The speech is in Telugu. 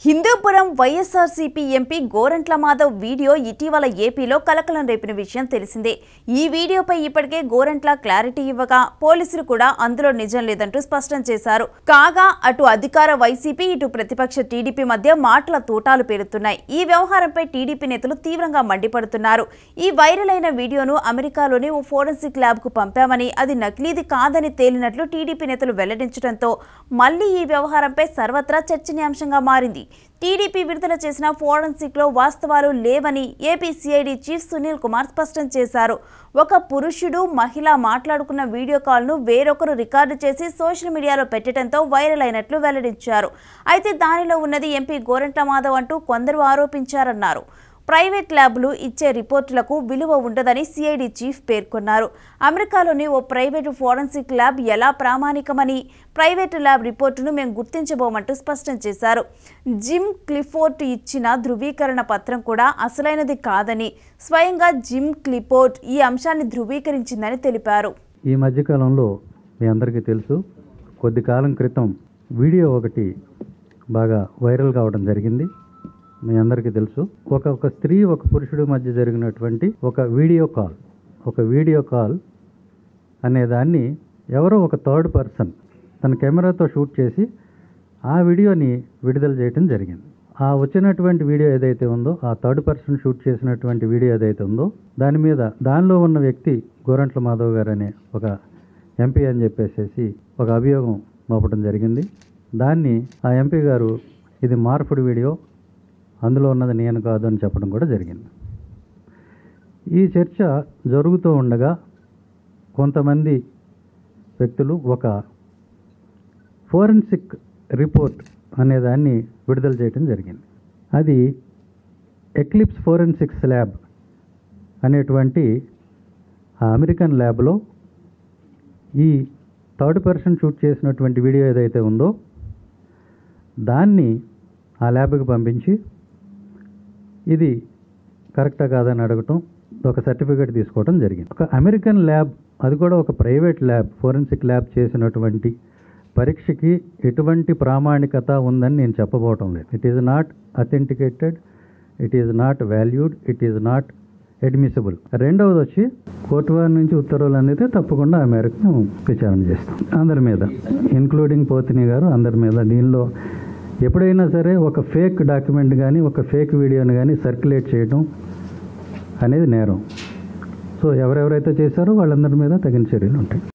Hindupuram YSRCP MP Gorantla Madhav video ఇటీవల ఏపీలో కలకలం రేపిన విషయం తెలిసిందే ఈ వీడియోపై ఇప్పటికే గోరంట్ల క్లారిటీ ఇవ్వగా పోలీసులు కూడా అందులో నిజం లేదంటూ స్పష్టం చేశారు కాగా అటు అధికార వైసీపీ ఇటు ప్రతిపక్ష టీడీపీ మధ్య మాటల తూటాలు పేరుతున్నాయి ఈ వ్యవహారంపై టీడీపీ నేతలు తీవ్రంగా మండిపడుతున్నారు ఈ వైరల్ అయిన వీడియోను అమెరికాలోని ఓ ఫోరెన్సిక్ ల్యాబ్కు పంపామని అది నకిలీది కాదని తేలినట్లు టీడీపీ నేతలు వెల్లడించడంతో మళ్లీ ఈ వ్యవహారంపై సర్వత్రా చర్చనీయాంశంగా మారింది టీడీపీ విడుదల చేసిన ఫోరెన్సిక్లో వాస్తవాలు లేవని AP CID chief Sunil Kumar స్పష్టం చేశారు ఒక పురుషుడు మహిళ మాట్లాడుకున్న వీడియో కాల్ను వేరొకరు రికార్డు చేసి సోషల్ మీడియాలో పెట్టడంతో వైరల్ అయినట్లు వెల్లడించారు అయితే దానిలో ఉన్నది ఎంపీ గోరంట్ల మాధవ్ అంటూ కొందరు ఆరోపించారన్నారు ప్రైవేట్ ల్యాబ్లు ఇచ్చే రిపోర్టులకు విలువ ఉండదని సిఐడి చీఫ్ పేర్కొన్నారు అమెరికాలోని ఓ ప్రైవేటు ఫోరెన్సిక్ ల్యాబ్ ఎలా ప్రామాణికమని ప్రైవేటు ల్యాబ్ రిపోర్టును మేము గుర్తించబోమంటూ స్పష్టం చేశారు జిమ్ క్లిఫోర్ట్ ఇచ్చిన ధృవీకరణ పత్రం కూడా అసలైనది కాదని స్వయంగా జిమ్ క్లిఫోర్ట్ ఈ అంశాన్ని ధృవీకరించిందని తెలిపారు ఈ మధ్యకాలంలో మీ అందరికీ తెలుసు కొద్ది కాలం క్రితం వీడియో ఒకటి బాగా వైరల్ కావడం జరిగింది మీ అందరికీ తెలుసు ఒక ఒక స్త్రీ ఒక పురుషుడి మధ్య జరిగినటువంటి ఒక వీడియో కాల్ ఒక వీడియో కాల్ అనే దాన్ని ఎవరో ఒక థర్డ్ పర్సన్ తన కెమెరాతో షూట్ చేసి ఆ వీడియోని విడుదల చేయడం జరిగింది ఆ వచ్చినటువంటి వీడియో ఏదైతే ఉందో ఆ థర్డ్ పర్సన్ షూట్ చేసినటువంటి వీడియో ఏదైతే ఉందో దాని మీద దానిలో ఉన్న వ్యక్తి గోరంట్ల మాధవ్ గారు అనే ఒక ఎంపీ అని చెప్పేసేసి ఒక అభియోగం మోపడం జరిగింది దాన్ని ఆ ఎంపీ గారు ఇది మార్పుడు వీడియో అందులో ఉన్నది నేను కాదు అని చెప్పడం కూడా జరిగింది ఈ చర్చ జరుగుతూ ఉండగా కొంతమంది వ్యక్తులు ఒక ఫోరెన్సిక్ రిపోర్ట్ అనే దాన్ని విడుదల చేయడం జరిగింది అది ఎక్లిప్స్ ఫోరెన్సిక్స్ ల్యాబ్ అనేటువంటి ఆ అమెరికన్ ల్యాబ్లో ఈ థర్డ్ పర్సన్ షూట్ చేసినటువంటి వీడియో ఏదైతే ఉందో దాన్ని ఆ ల్యాబ్కి పంపించి ఇది కరెక్టా కాదని అడగటం ఒక సర్టిఫికేట్ తీసుకోవడం జరిగింది ఒక అమెరికన్ ల్యాబ్ అది కూడా ఒక ప్రైవేట్ ల్యాబ్ ఫోరెన్సిక్ ల్యాబ్ చేసినటువంటి పరీక్షకి ఎటువంటి ప్రామాణికత ఉందని నేను చెప్పబోవటం లేదు it is not authenticated it is not valued it is not admissible రెండవది వచ్చి కోర్టు వారి నుంచి ఉత్తర్వులు అనేది తప్పకుండా ఆ మేరకు మేము విచారణ చేస్తాం అందరి మీద ఇన్క్లూడింగ్ పోతిని గారు అందరి మీద దీనిలో ఎప్పుడైనా సరే ఒక ఫేక్ డాక్యుమెంట్ కానీ ఒక ఫేక్ వీడియోని కానీ సర్క్యులేట్ చేయడం అనేది నేరం సో ఎవరెవరైతే చేశారో వాళ్ళందరి మీద తగిన చర్యలు ఉంటాయి